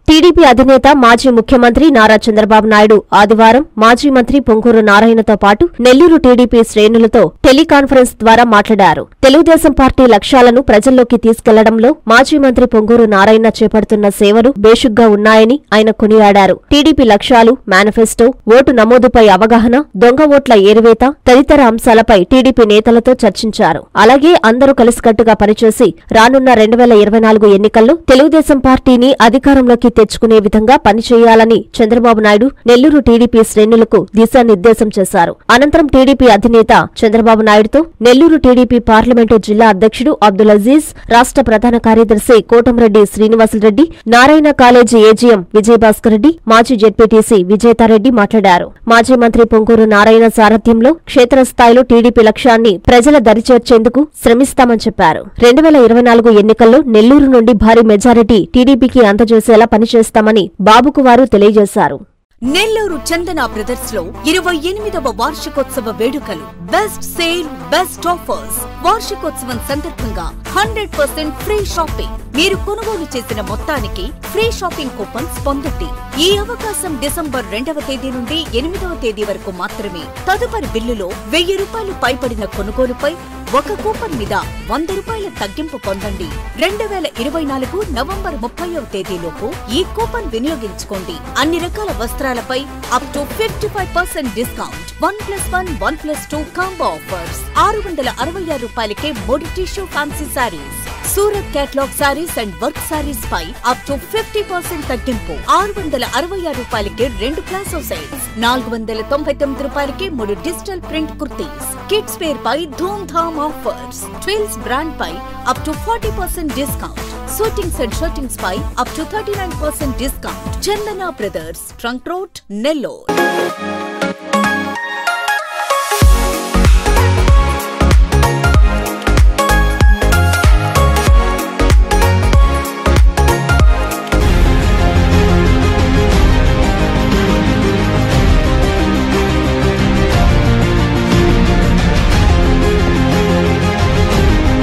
TDP అధినేత మాజీ ముఖ్యమంత్రి నారా చంద్రబాబు నాయుడు ఆదివారం మాజీ మంత్రి పొంగూరు నారాయణతో పాటు నెల్లూరు టీడీపీ శ్రేణులతో టెలికాన్ఫరెన్స్ ద్వారా మాట్లాడారు తెలుగుదేశం పార్టీ లక్ష్యాలను ప్రజల్లోకి తీసుకెళ్లడంలో మాజీ మంత్రి పొంగూరు నారాయణ చేపడుతున్న సేవలు బేషుగ్గా ఉన్నాయని ఆయన కొనియాడారు టీడీపీ లక్ష్యాలు మేనిఫెస్టో ఓటు నమోదుపై అవగాహన దొంగ ఓట్ల ఏరివేత తదితర అంశాలపై టీడీపీ నేతలతో చర్చించారు అలాగే అందరూ కలిసికట్టుగా పనిచేసి రానున్న రెండు వేల ఇరవై నాలుగు ఎన్నికల్లో తెలుగుదేశం పార్టీని అధికారంలోకి తెచ్చుకునే విధంగా పనిచేయాలని చంద్రబాబు నాయుడు నెల్లూరు టీడీపీ శ్రేణులకు దిశానిర్దేశం చేశారు అనంతరం టీడీపీ అధినేత చంద్రబాబు నాయుడుతో నెల్లూరు టీడీపీ పార్లమెంటు జిల్లా అధ్యక్షుడు అబ్దుల్ అజీజ్ రాష్ట్ర ప్రధాన కార్యదర్శి కోటంరెడ్డి శ్రీనివాసులరెడ్డి నారాయణ కాలేజీ ఏజీఎం విజయభాస్కర్ రెడ్డి మాజీ జెడ్పీటీసీ విజేతారెడ్డి మాట్లాడారు మాజీ మంత్రి పొంగూరు నారాయణ సారథ్యంలో క్షేత్రస్థాయిలో టీడీపీ లక్ష్యాన్ని ప్రజల దరిచేర్చేందుకు శ్రమిస్తామని చెప్పారు రెండు వేల ఇరవై నాలుగు ఎన్నికల్లో నెల్లూరు నుండి భారీ మెజారిటీ టీడీపీకి అందజేసేలా పనిచేస్తామని బాబుకు వారు తెలియజేశారు నెల్లూరు చందన బ్రదర్స్ లో ఇరవై ఎనిమిదవ వార్షికోత్సవ వేడుకలు బెస్ట్ సేల్ బెస్ట్ ఆఫర్స్ వార్షికోత్సవం సందర్భంగా హండ్రెడ్ పర్సెంట్ ఫ్రీ షాపింగ్ మీరు కొనుగోలు చేసిన మొత్తానికి ఫ్రీ షాపింగ్ కూపన్స్ పొందండి ఈ అవకాశం డిసెంబర్ రెండవ తేదీ నుండి ఎనిమిదవ తేదీ వరకు మాత్రమే తదుపరి బిల్లులో వెయ్యి రూపాయలు పైబడిన కొనుగోలుపై ఒక కూపన్ మీద వంద రూపాయల తగ్గింపు పొందండి రెండు వేల ఇరవై నాలుగు నవంబర్ ముప్పైవ తేదీలోపు ఈ కూపన్ వినియోగించుకోండి అన్ని రకాల వస్త్రాలపై up to fifty five percent discount one plus one one plus two combo offers ఆరు వందల అరవై ఆరు రూపాయలకే మూడు tissue fancy saris Surat catalogue saris and work saris పై అప్ టు ఫిఫ్టీ పర్సెంట్ తగ్గింపు ఆరు వందల అరవై ఆరు రూపాయలకి రెండు ప్లాసో సెట్స్ నాలుగు వందల తొంభై తొమ్మిది రూపాయలకి మూడు digital print kurtis kids wear పై ధూమ్ ధామ్ ఆఫర్స్ ట్విల్స్ బ్రాండ్ పై up to forty percent discount suitings and shirtings పై up to thirty nine percent discount Chandana brothers trunk road Nellore